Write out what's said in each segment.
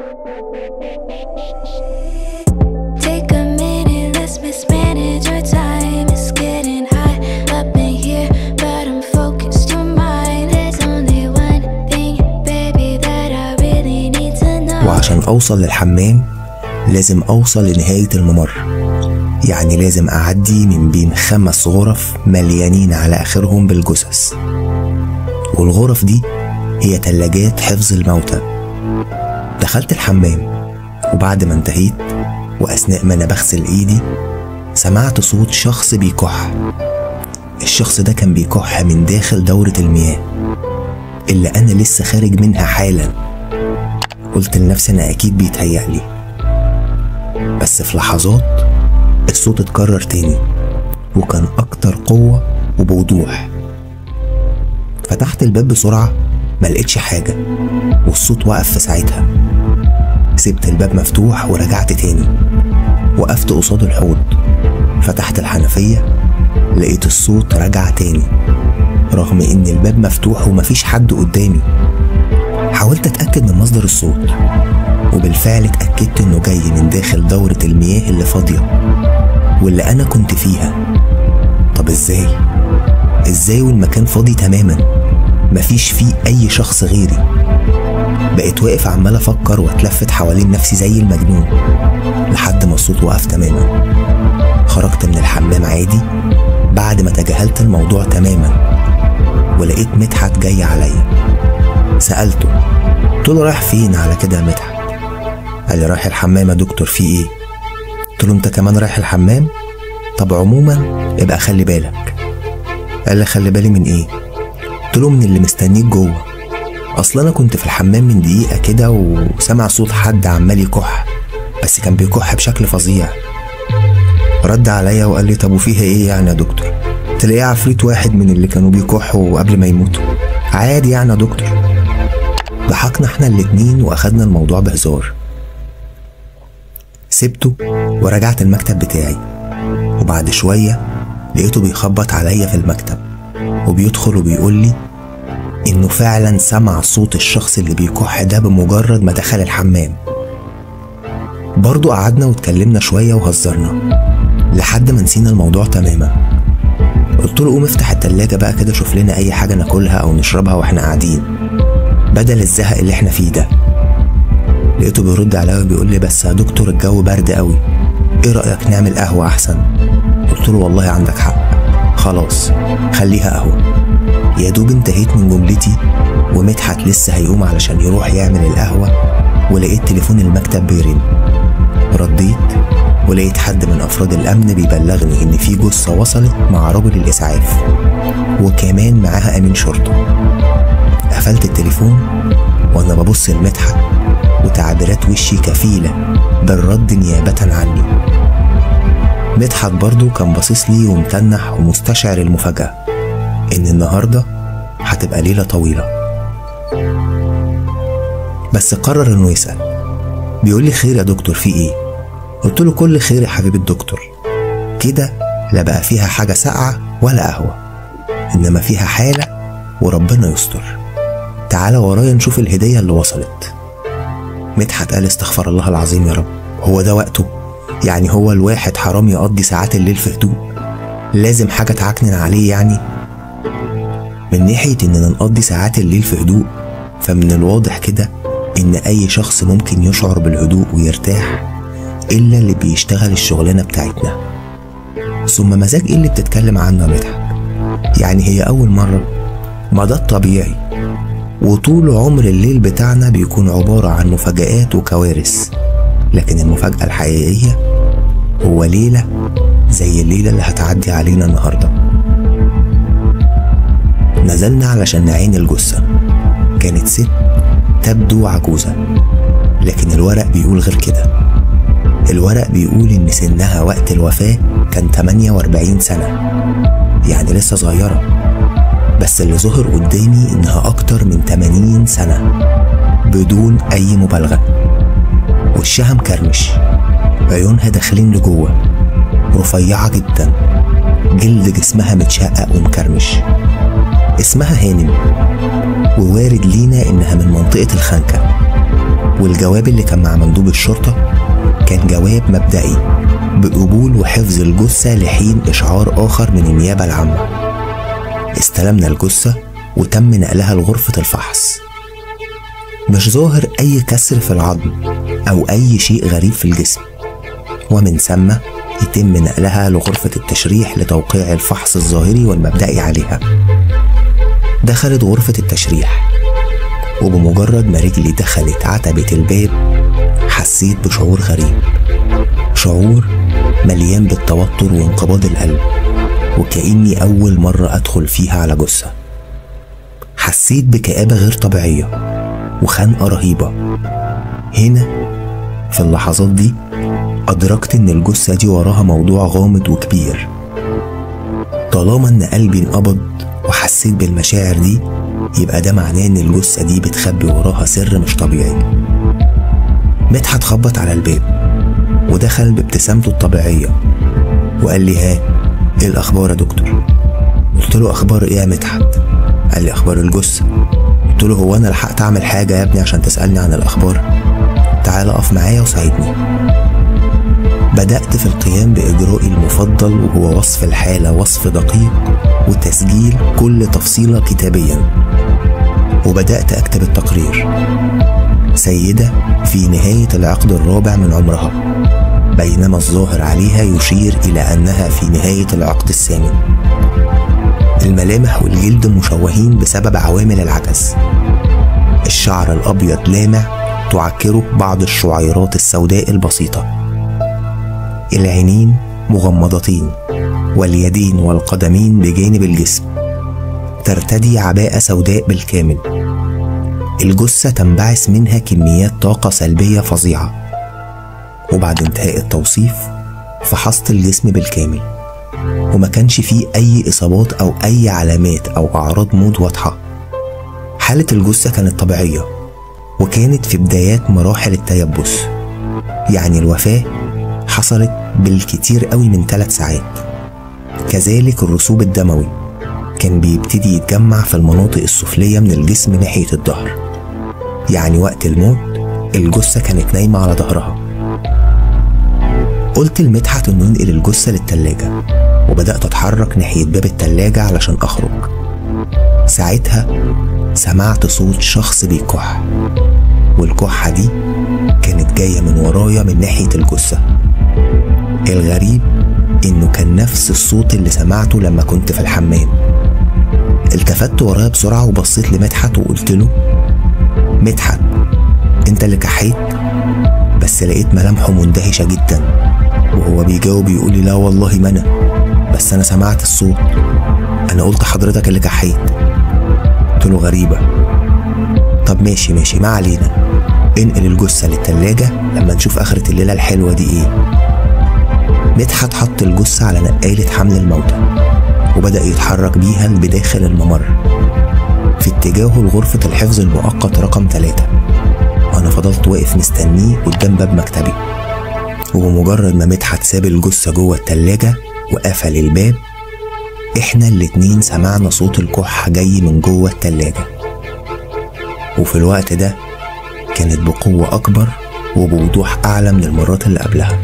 Take a minute, let's mismanage our time. It's getting hot up in here, but I'm focused on mine. There's only one thing, baby, that I really need to know. وعشان أوصل للحمام لازم أوصل لنهاية الممر يعني لازم أعدي من بين خمس غرف مليانين على آخرهم بالجثث والغرف دي هي تلاجات حفظ الموتى دخلت الحمام وبعد ما انتهيت وأثناء ما أنا بغسل إيدي سمعت صوت شخص بيكح الشخص ده كان بيكح من داخل دورة المياه اللي أنا لسه خارج منها حالا قلت لنفسي أنا أكيد بيتهيألي بس في لحظات الصوت اتكرر تاني وكان أكتر قوة وبوضوح فتحت الباب بسرعة ما لقيتش حاجة والصوت وقف في ساعتها سبت الباب مفتوح ورجعت تاني وقفت قصاد الحوض فتحت الحنفية لقيت الصوت رجع تاني رغم إن الباب مفتوح ومفيش حد قدامي حاولت أتأكد من مصدر الصوت وبالفعل اتأكدت إنه جاي من داخل دورة المياه اللي فاضية واللي أنا كنت فيها طب إزاي؟ إزاي والمكان فاضي تماما مفيش فيه أي شخص غيري بقيت واقف عمال أفكر وأتلفت حوالين نفسي زي المجنون لحد ما الصوت وقف تماما خرجت من الحمام عادي بعد ما تجاهلت الموضوع تماما ولقيت مدحت جاي عليا سألته قلت له رايح فين على كده يا مدحت قال لي رايح الحمام يا دكتور في ايه قلت له انت كمان رايح الحمام طب عموما ابقى خلي بالك قال لي خلي بالي من ايه قلت له من اللي مستنيك جوه اصل انا كنت في الحمام من دقيقه كده وسمع صوت حد عمال يكح بس كان بيكح بشكل فظيع رد عليا وقال لي طب وفيها ايه يعني يا دكتور تلاقيه عفريت واحد من اللي كانوا بيكحوا قبل ما يموتوا عادي يعني يا دكتور ضحكنا احنا الاتنين واخدنا الموضوع بهزار سبته ورجعت المكتب بتاعي وبعد شوية لقيته بيخبط عليا في المكتب وبيدخل وبيقول لي إنه فعلا سمع صوت الشخص اللي بيكح ده بمجرد ما دخل الحمام برضو قعدنا واتكلمنا شوية وهزرنا لحد ما نسينا الموضوع تماما قلت له قوم افتح التلاجة بقى كده شوف لنا أي حاجة ناكلها أو نشربها وإحنا قاعدين بدل الزهق اللي إحنا فيه ده لقيته بيرد عليا وبيقول لي بس يا دكتور الجو برد قوي ايه رأيك نعمل قهوة أحسن قلت له والله عندك حق خلاص خليها قهوة يا دوب انتهيت من جملتي ومدحت لسه هيقوم علشان يروح يعمل القهوة ولقيت تليفون المكتب بيرن رديت ولقيت حد من أفراد الأمن بيبلغني إن في جثة وصلت مع رجل الإسعاف وكمان معاها أمين شرطة قفلت التليفون وأنا ببص لمدحت وتعبيرات وشي كفيلة بالرد نيابة عني مدحت برضه كان باصص لي ومتنح ومستشعر المفاجأة إن النهاردة هتبقى ليلة طويلة بس قرر إنه يسأل بيقول لي خير يا دكتور في إيه؟ قلت له كل خير يا حبيب الدكتور كده لا بقى فيها حاجة ساقعة ولا قهوة إنما فيها حالة وربنا يستر تعالى ورايا نشوف الهدية اللي وصلت مدحت قال استغفر الله العظيم يا رب هو ده وقته يعني هو الواحد حرام يقضي ساعات الليل في هدوء لازم حاجة تعكنن عليه يعني من ناحية إننا نقضي ساعات الليل في هدوء فمن الواضح كده إن أي شخص ممكن يشعر بالهدوء ويرتاح إلا اللي بيشتغل الشغلانة بتاعتنا ثم مزاج إيه اللي بتتكلم عنه يا مدحت يعني هي أول مرة ما ده الطبيعي وطول عمر الليل بتاعنا بيكون عبارة عن مفاجآت وكوارث لكن المفاجأة الحقيقية هو ليلة زي الليلة اللي هتعدي علينا النهاردة نزلنا علشان نعين الجثة كانت ست تبدو عجوزة لكن الورق بيقول غير كده الورق بيقول إن سنها وقت الوفاة كان 48 سنة يعني لسه صغيرة بس اللي ظهر قدامي إنها أكتر من 80 سنة بدون أي مبالغة وشها مكرمش عيونها داخلين لجوه رفيعة جدا جلد جسمها متشقق ومكرمش اسمها هانم ووارد لينا إنها من منطقة الخنكة والجواب اللي كان مع مندوب الشرطة كان جواب مبدئي بقبول وحفظ الجثة لحين إشعار آخر من النيابة العامة استلمنا الجثة وتم نقلها لغرفة الفحص مش ظاهر أي كسر في العظم أو أي شيء غريب في الجسم ومن ثم يتم نقلها لغرفة التشريح لتوقيع الفحص الظاهري والمبدئي عليها دخلت غرفة التشريح وبمجرد ما رجلي دخلت عتبة الباب حسيت بشعور غريب شعور مليان بالتوتر وانقباض القلب وكأني أول مرة أدخل فيها على جثة حسيت بكآبة غير طبيعية وخنقة رهيبة هنا في اللحظات دي أدركت إن الجثة دي وراها موضوع غامض وكبير طالما إن قلبي انقبض وحسيت بالمشاعر دي يبقى ده معناه إن الجثة دي بتخبي وراها سر مش طبيعي مدحت خبط على الباب ودخل بابتسامته الطبيعية وقال لي ها ايه الأخبار يا دكتور قلت له أخبار ايه يا مدحت قال لي أخبار الجثة قلت له هو أنا لحقت أعمل حاجة يا ابني عشان تسألني عن الأخبار تعال أقف معايا وساعدني بدأت في القيام بإجرائي المفضل وهو وصف الحالة وصف دقيق وتسجيل كل تفصيلة كتابيا وبدأت أكتب التقرير سيدة في نهاية العقد الرابع من عمرها بينما الظاهر عليها يشير إلى أنها في نهاية العقد الثامن الملامح والجلد مشوهين بسبب عوامل العجز الشعر الأبيض لامع تعكره بعض الشعيرات السوداء البسيطة العينين مغمضتين واليدين والقدمين بجانب الجسم ترتدي عباءة سوداء بالكامل الجثة تنبعث منها كميات طاقة سلبية فظيعة وبعد انتهاء التوصيف فحصت الجسم بالكامل وما كانش فيه أي إصابات أو أي علامات أو أعراض موت واضحة حالة الجثة كانت طبيعية وكانت في بدايات مراحل التيبس يعني الوفاة حصلت بالكتير قوي من ثلاث ساعات كذلك الرسوب الدموي كان بيبتدي يتجمع في المناطق السفلية من الجسم ناحية الظهر يعني وقت الموت الجثة كانت نايمة على ظهرها قلت لمدحت انه ينقل الجثة للتلاجة وبدأت أتحرك ناحية باب التلاجة علشان أخرج ساعتها سمعت صوت شخص بيكح والكحة دي كانت جاية من ورايا من ناحية الجثة الغريب إنه كان نفس الصوت اللي سمعته لما كنت في الحمام التفت ورايا بسرعة وبصيت لمدحت وقلت له مدحت انت اللي كحيت بس لقيت ملامحه مندهشة جدا وهو بيجاوب يقول لي لا والله ما انا بس انا سمعت الصوت انا قلت حضرتك اللي كحيت قلت له غريبة طب ماشي ماشي ما علينا انقل الجثة للتلاجة لما نشوف آخرة الليلة الحلوة دي ايه مدحت حط الجثة على نقالة حمل الموتى وبدأ يتحرك بيها بداخل الممر في اتجاهه لغرفة الحفظ المؤقت رقم ثلاثة وأنا فضلت واقف مستنيه قدام باب مكتبي وبمجرد ما مدحت ساب الجثة جوه التلاجة وقفل الباب احنا الاتنين سمعنا صوت الكحة جاي من جوه التلاجة وفي الوقت ده كانت بقوة أكبر وبوضوح أعلى من المرات اللي قبلها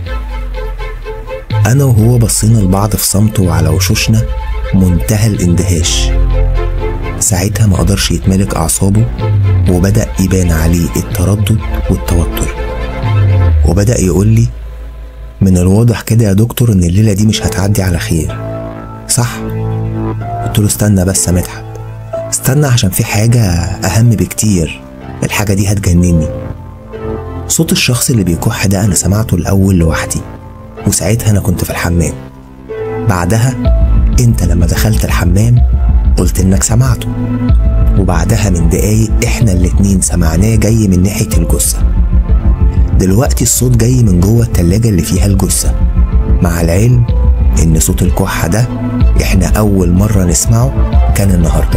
أنا وهو بصينا لبعض في صمت وعلى وشوشنا منتهى الاندهاش ساعتها ما قدرش يتملك أعصابه وبدأ يبان عليه التردد والتوتر وبدأ يقول لي من الواضح كده يا دكتور إن الليلة دي مش هتعدي على خير صح؟ قلت له استنى بس يا مدحت استنى عشان في حاجة أهم بكتير الحاجة دي هتجنني صوت الشخص اللي بيكح ده أنا سمعته الأول لوحدي وساعتها أنا كنت في الحمام بعدها أنت لما دخلت الحمام قلت إنك سمعته وبعدها من دقايق إحنا الاتنين سمعناه جاي من ناحية الجثة دلوقتي الصوت جاي من جوه التلاجة اللي فيها الجثة مع العلم إن صوت الكحة ده إحنا أول مرة نسمعه كان النهاردة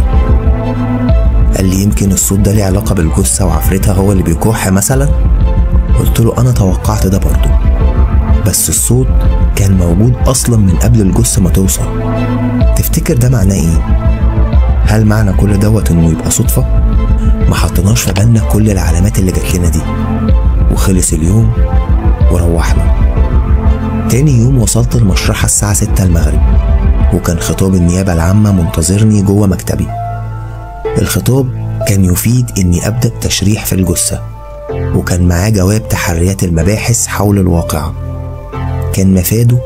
قال لي يمكن الصوت ده ليه علاقة بالجثة وعفرتها هو اللي بيكح مثلا قلت له أنا توقعت ده برضه بس الصوت كان موجود أصلا من قبل الجثة ما توصل تفتكر ده معناه إيه؟ هل معنى كل دوت إنه يبقى صدفة؟ ما حطيناش في بالنا كل العلامات اللي جات لنا دي وخلص اليوم وروحنا تاني يوم وصلت المشرحة الساعة ستة المغرب وكان خطاب النيابة العامة منتظرني جوه مكتبي الخطاب كان يفيد إني أبدأ تشريح في الجثة وكان معاه جواب تحريات المباحث حول الواقعة كان مفاده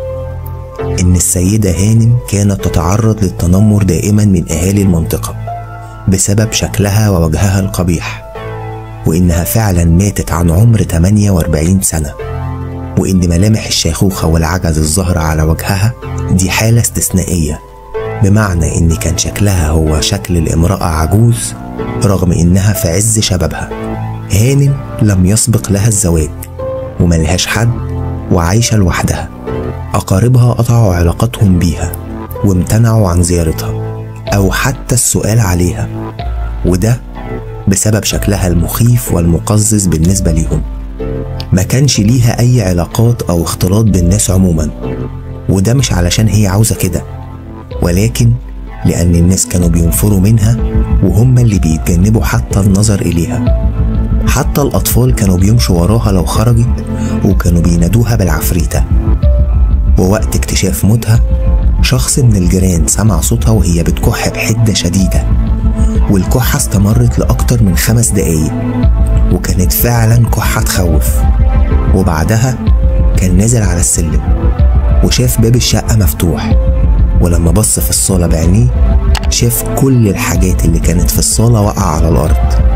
إن السيدة هانم كانت تتعرض للتنمر دائما من أهالي المنطقة بسبب شكلها ووجهها القبيح وإنها فعلا ماتت عن عمر 48 سنة وإن ملامح الشيخوخة والعجز الظاهر على وجهها دي حالة استثنائية بمعنى إن كان شكلها هو شكل الامرأة عجوز رغم إنها في عز شبابها هانم لم يسبق لها الزواج وملهاش حد وعايشة لوحدها أقاربها قطعوا علاقتهم بيها وامتنعوا عن زيارتها أو حتى السؤال عليها وده بسبب شكلها المخيف والمقزز بالنسبة ليهم ما كانش ليها أي علاقات أو اختلاط بالناس عموما وده مش علشان هي عاوزة كده ولكن لأن الناس كانوا بينفروا منها وهم اللي بيتجنبوا حتى النظر إليها حتى الأطفال كانوا بيمشوا وراها لو خرجت وكانوا بينادوها بالعفريتة ووقت اكتشاف موتها شخص من الجيران سمع صوتها وهي بتكح بحدة شديدة والكحة استمرت لأكتر من خمس دقايق وكانت فعلا كحة تخوف وبعدها كان نازل على السلم وشاف باب الشقة مفتوح ولما بص في الصالة بعينيه شاف كل الحاجات اللي كانت في الصالة واقعة على الأرض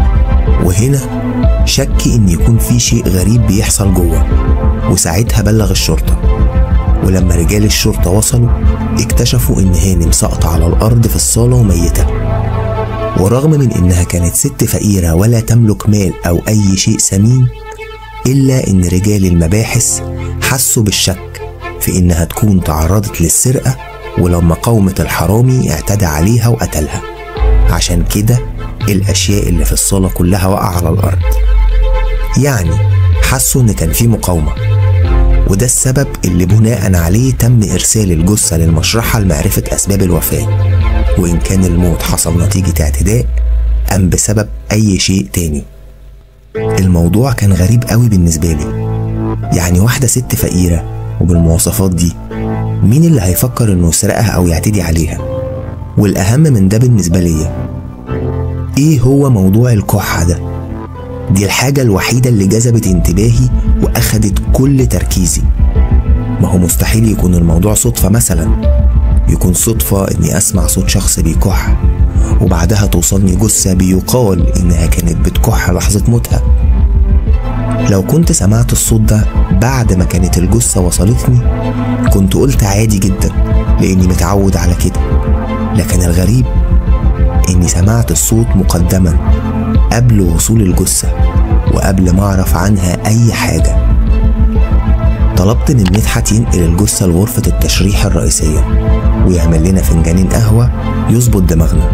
وهنا شك إن يكون في شيء غريب بيحصل جوه وساعتها بلغ الشرطة ولما رجال الشرطة وصلوا اكتشفوا إن هانم سقط على الأرض في الصالة وميتة ورغم من إنها كانت ست فقيرة ولا تملك مال أو أي شيء ثمين إلا إن رجال المباحث حسوا بالشك في إنها تكون تعرضت للسرقة ولما قاومت الحرامي اعتدى عليها وقتلها عشان كده الأشياء اللي في الصالة كلها وقع على الأرض يعني حسوا إن كان في مقاومة وده السبب اللي بناء عليه تم إرسال الجثة للمشرحة لمعرفة أسباب الوفاة وإن كان الموت حصل نتيجة اعتداء أم بسبب أي شيء تاني الموضوع كان غريب قوي بالنسبة لي يعني واحدة ست فقيرة وبالمواصفات دي مين اللي هيفكر إنه يسرقها أو يعتدي عليها والأهم من ده بالنسبة ليا إيه هو موضوع الكحة ده دي الحاجة الوحيدة اللي جذبت انتباهي وأخدت كل تركيزي ما هو مستحيل يكون الموضوع صدفة مثلا يكون صدفة إني أسمع صوت شخص بيكح وبعدها توصلني جثة بيقال إنها كانت بتكح لحظة موتها لو كنت سمعت الصوت ده بعد ما كانت الجثة وصلتني كنت قلت عادي جدا لأني متعود على كده لكن الغريب إني سمعت الصوت مقدما قبل وصول الجثة وقبل ما أعرف عنها أي حاجة طلبت من مدحت ينقل الجثة لغرفة التشريح الرئيسية ويعمل لنا فنجانين قهوة يظبط دماغنا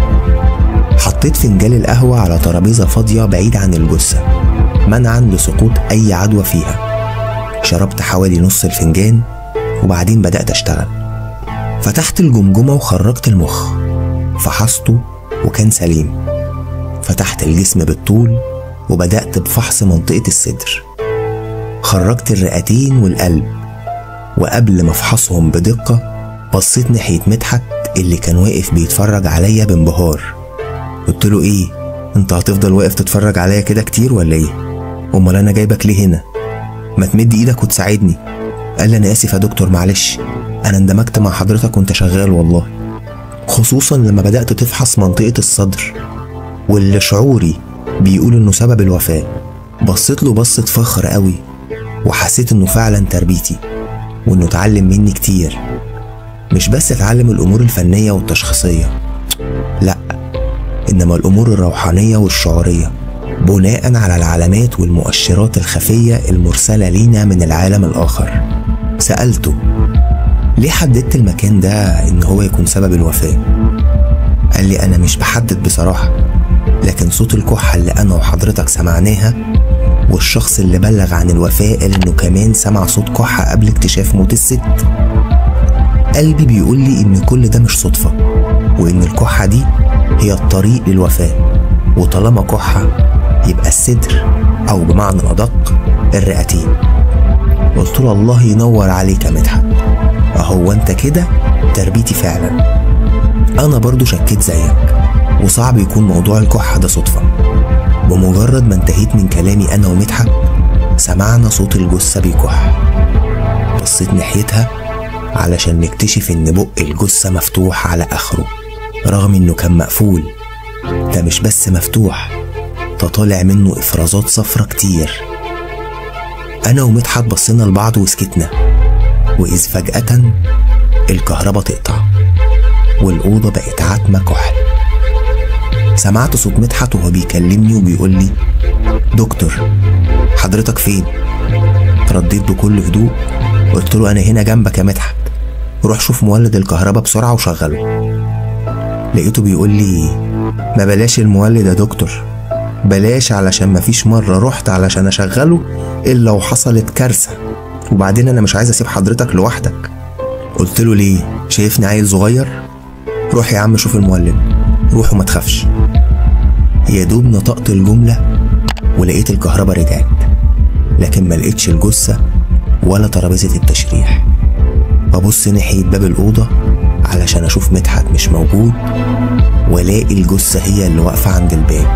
حطيت فنجان القهوة على ترابيزة فاضية بعيد عن الجثة منعا لسقوط أي عدوى فيها شربت حوالي نص الفنجان وبعدين بدأت أشتغل فتحت الجمجمة وخرجت المخ فحصته وكان سليم فتحت الجسم بالطول وبدأت بفحص منطقة الصدر خرجت الرئتين والقلب وقبل ما افحصهم بدقة بصيت ناحية مدحت اللي كان واقف بيتفرج عليا بانبهار قلت له ايه انت هتفضل واقف تتفرج عليا كده كتير ولا ايه امال انا جايبك ليه هنا ما تمد ايدك وتساعدني قال لي انا اسف يا دكتور معلش انا اندمجت مع حضرتك وانت شغال والله خصوصا لما بدأت تفحص منطقة الصدر واللي شعوري بيقول انه سبب الوفاة بصيت له بصة فخر قوي وحسيت انه فعلا تربيتي وانه اتعلم مني كتير مش بس اتعلم الامور الفنية والتشخيصية لا انما الامور الروحانية والشعورية بناء على العلامات والمؤشرات الخفية المرسلة لينا من العالم الآخر سألته ليه حددت المكان ده إن هو يكون سبب الوفاة؟ قال لي أنا مش بحدد بصراحة لكن صوت الكحة اللي أنا وحضرتك سمعناها والشخص اللي بلغ عن الوفاة قال إنه كمان سمع صوت كحة قبل اكتشاف موت الست قلبي بيقول لي إن كل ده مش صدفة وإن الكحة دي هي الطريق للوفاة وطالما كحة يبقى الصدر أو بمعنى أدق الرئتين قلت له الله ينور عليك يا مدحت أهو أنت كده تربيتي فعلا أنا برضو شكيت زيك وصعب يكون موضوع الكحة ده صدفة بمجرد ما انتهيت من كلامي أنا ومدحت سمعنا صوت الجثة بيكح بصيت ناحيتها علشان نكتشف إن بق الجثة مفتوح على آخره رغم إنه كان مقفول ده مش بس مفتوح ده طالع منه إفرازات صفرة كتير أنا ومدحت بصينا لبعض وسكتنا وإذ فجأة الكهرباء تقطع والأوضة بقت عتمة كحل سمعت صوت مدحت وهو بيكلمني وبيقول لي دكتور حضرتك فين؟ رديت بكل هدوء قلت له أنا هنا جنبك يا مدحت روح شوف مولد الكهرباء بسرعة وشغله لقيته بيقول لي ما بلاش المولد يا دكتور بلاش علشان مفيش مرة رحت علشان أشغله إلا وحصلت كارثة وبعدين أنا مش عايز أسيب حضرتك لوحدك قلت له ليه شايفني عيل صغير روح يا عم شوف المولد روح وما تخافش يا دوب نطقت الجملة ولقيت الكهرباء رجعت لكن ما لقيتش الجثة ولا ترابيزة التشريح ببص ناحية باب الأوضة علشان أشوف مدحت مش موجود والاقي الجثة هي اللي واقفة عند الباب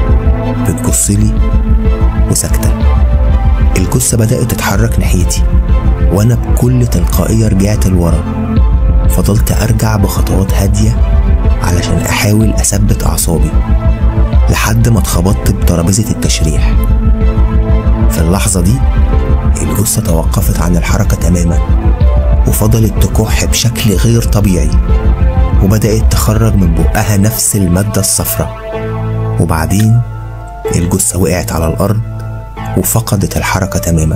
بتبصلي وساكتة الجثة بدأت تتحرك ناحيتي وأنا بكل تلقائية رجعت لورا فضلت أرجع بخطوات هادية علشان أحاول أثبت أعصابي لحد ما اتخبطت بترابيزة التشريح في اللحظة دي الجثة توقفت عن الحركة تماما وفضلت تكح بشكل غير طبيعي وبدأت تخرج من بقها نفس المادة الصفراء وبعدين الجثة وقعت على الأرض وفقدت الحركة تماما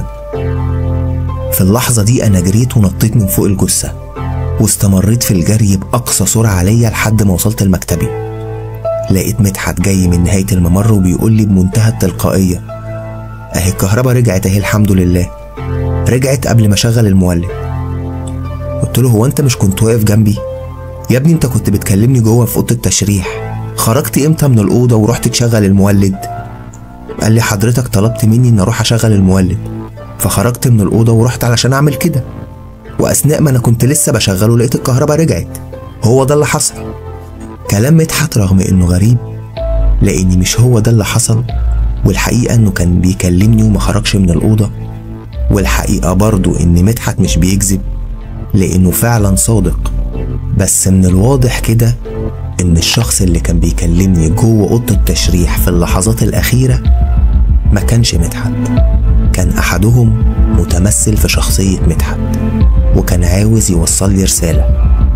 في اللحظة دي أنا جريت ونطيت من فوق الجثة واستمريت في الجري بأقصى سرعة عليا لحد ما وصلت لمكتبي لقيت مدحت جاي من نهاية الممر وبيقول لي بمنتهى التلقائية أهي الكهرباء رجعت أهي الحمد لله رجعت قبل ما أشغل المولد قلت له هو أنت مش كنت واقف جنبي؟ يا ابني أنت كنت بتكلمني جوه في أوضة التشريح خرجت إمتى من الأوضة ورحت تشغل المولد؟ قال لي حضرتك طلبت مني إن أروح أشغل المولد فخرجت من الأوضة ورحت علشان أعمل كده وأثناء ما أنا كنت لسه بشغله لقيت الكهرباء رجعت هو ده اللي حصل كلام مدحت رغم إنه غريب لأني مش هو ده اللي حصل والحقيقة إنه كان بيكلمني وما خرجش من الأوضة والحقيقة برضو إن مدحت مش بيكذب لأنه فعلا صادق بس من الواضح كده إن الشخص اللي كان بيكلمني جوه أوضة التشريح في اللحظات الأخيرة ما كانش مدحت كان أحدهم متمثل في شخصية مدحت وكان عاوز يوصل لي رسالة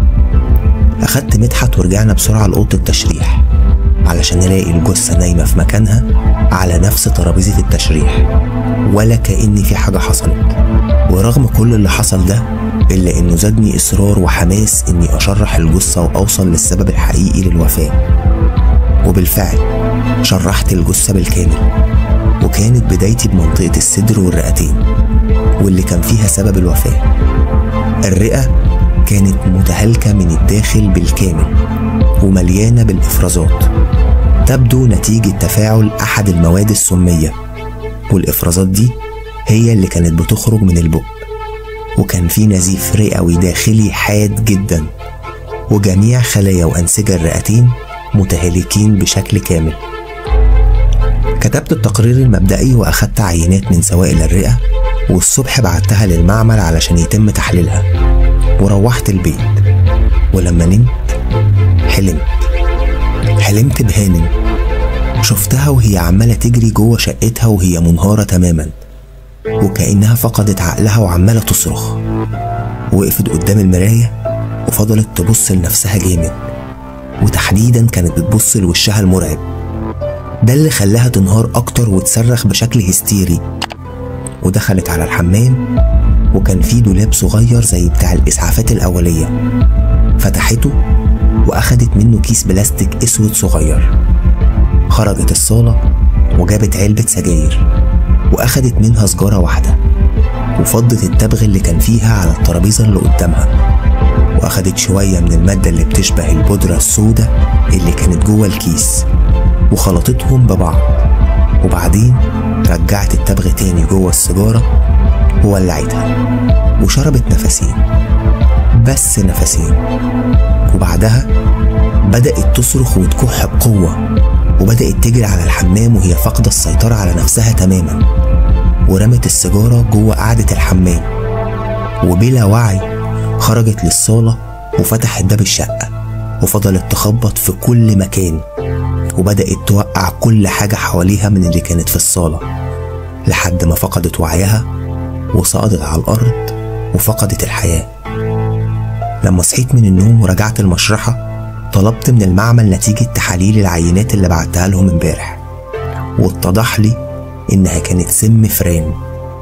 أخدت مدحت ورجعنا بسرعة لأوضة التشريح علشان نلاقي الجثة نايمة في مكانها على نفس ترابيزة التشريح ولا كأن في حاجة حصلت ورغم كل اللي حصل ده إلا إنه زادني إصرار وحماس إني أشرح الجثة وأوصل للسبب الحقيقي للوفاة وبالفعل شرحت الجثة بالكامل وكانت بدايتي بمنطقة الصدر والرئتين واللي كان فيها سبب الوفاة الرئة كانت متهالكة من الداخل بالكامل ومليانة بالإفرازات تبدو نتيجة تفاعل أحد المواد السمية والإفرازات دي هي اللي كانت بتخرج من البق وكان في نزيف رئوي داخلي حاد جدا وجميع خلايا وأنسجة الرئتين متهالكين بشكل كامل كتبت التقرير المبدئي وأخدت عينات من سوائل الرئة والصبح بعتها للمعمل علشان يتم تحليلها وروحت البيت ولما نمت حلمت حلمت بهانم شفتها وهي عمالة تجري جوه شقتها وهي منهارة تماما وكأنها فقدت عقلها وعمالة تصرخ وقفت قدام المراية وفضلت تبص لنفسها جامد وتحديدا كانت بتبص لوشها المرعب ده اللي خلاها تنهار أكتر وتصرخ بشكل هستيري ودخلت على الحمام وكان في دولاب صغير زي بتاع الإسعافات الأولية فتحته وأخدت منه كيس بلاستيك أسود صغير خرجت الصالة وجابت علبة سجاير وأخدت منها سجارة واحدة وفضت التبغ اللي كان فيها على الترابيزة اللي قدامها وأخدت شوية من المادة اللي بتشبه البودرة السوداء اللي كانت جوه الكيس وخلطتهم ببعض وبعدين رجعت التبغ تاني جوه السيجارة وولعتها وشربت نفسين بس نفسين وبعدها بدأت تصرخ وتكح بقوة وبدأت تجري على الحمام وهي فاقدة السيطرة على نفسها تماما ورمت السيجارة جوه قعدة الحمام وبلا وعي خرجت للصالة وفتحت باب الشقة وفضلت تخبط في كل مكان وبدأت توقع كل حاجة حواليها من اللي كانت في الصالة لحد ما فقدت وعيها وسقطت على الأرض وفقدت الحياة لما صحيت من النوم ورجعت المشرحة طلبت من المعمل نتيجة تحاليل العينات اللي بعتها لهم امبارح واتضح لي إنها كانت سم فران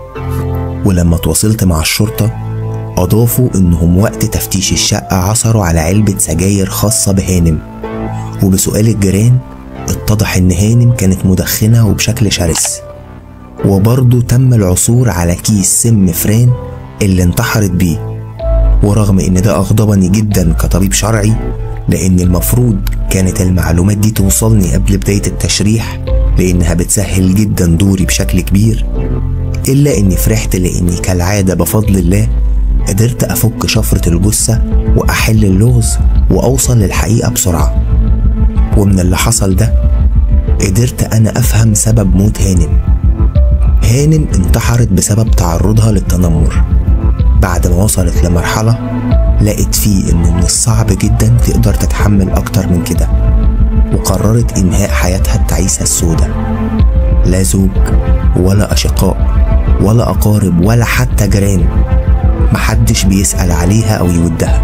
ولما تواصلت مع الشرطة أضافوا إنهم وقت تفتيش الشقة عثروا على علبة سجاير خاصة بهانم وبسؤال الجيران اتضح إن هانم كانت مدخنة وبشكل شرس وبرضه تم العثور على كيس سم فران اللي انتحرت بيه ورغم إن ده أغضبني جدا كطبيب شرعي لأن المفروض كانت المعلومات دي توصلني قبل بداية التشريح لأنها بتسهل جدا دوري بشكل كبير إلا إني فرحت لأني كالعادة بفضل الله قدرت أفك شفرة الجثة وأحل اللغز وأوصل للحقيقة بسرعة ومن اللي حصل ده قدرت أنا أفهم سبب موت هانم هانم انتحرت بسبب تعرضها للتنمر بعد ما وصلت لمرحلة لقت فيه إنه من الصعب جدا تقدر تتحمل أكتر من كده وقررت إنهاء حياتها التعيسة السوداء لا زوج ولا أشقاء ولا أقارب ولا حتى جيران محدش بيسأل عليها أو يودها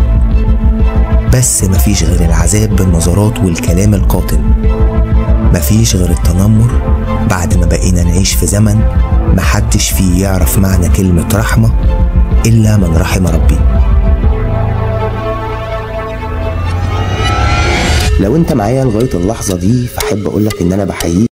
بس مفيش غير العذاب بالنظرات والكلام القاتل مفيش غير التنمر بعد ما بقينا نعيش في زمن محدش فيه يعرف معنى كلمة رحمة إلا من رحم ربي لو انت معايا لغاية اللحظة دي فأحب أقولك إن أنا بحييك